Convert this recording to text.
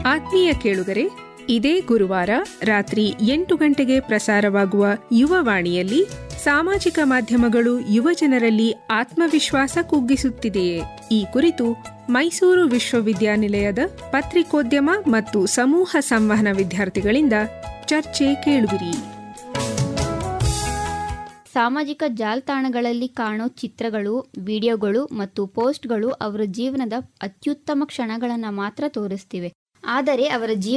ಆತ್ಮೀಯ ಕೇಳುಗರೆ ಇದೇ ಗುರುವಾರ ರಾತ್ರಿ ಎಂಟು ಗಂಟೆಗೆ ಪ್ರಸಾರವಾಗುವ ಯುವವಾಣಿಯಲ್ಲಿ ಸಾಮಾಜಿಕ ಮಾಧ್ಯಮಗಳು ಯುವಜನರಲ್ಲಿ ಆತ್ಮವಿಶ್ವಾಸ ಕುಗ್ಗಿಸುತ್ತಿದೆಯೇ ಈ ಕುರಿತು ಮೈಸೂರು ವಿಶ್ವವಿದ್ಯಾನಿಲಯದ ಪತ್ರಿಕೋದ್ಯಮ ಮತ್ತು ಸಮೂಹ ಸಂವಹನ ವಿದ್ಯಾರ್ಥಿಗಳಿಂದ ಚರ್ಚೆ ಕೇಳುವಿರಿ ಸಾಮಾಜಿಕ ಜಾಲತಾಣಗಳಲ್ಲಿ ಕಾಣೋ ಚಿತ್ರಗಳು ವಿಡಿಯೋಗಳು ಮತ್ತು ಪೋಸ್ಟ್ಗಳು ಅವರ ಜೀವನದ ಅತ್ಯುತ್ತಮ ಕ್ಷಣಗಳನ್ನು ಮಾತ್ರ ತೋರಿಸ್ತಿವೆ ಆದರೆ ಅವರ ಜೀವ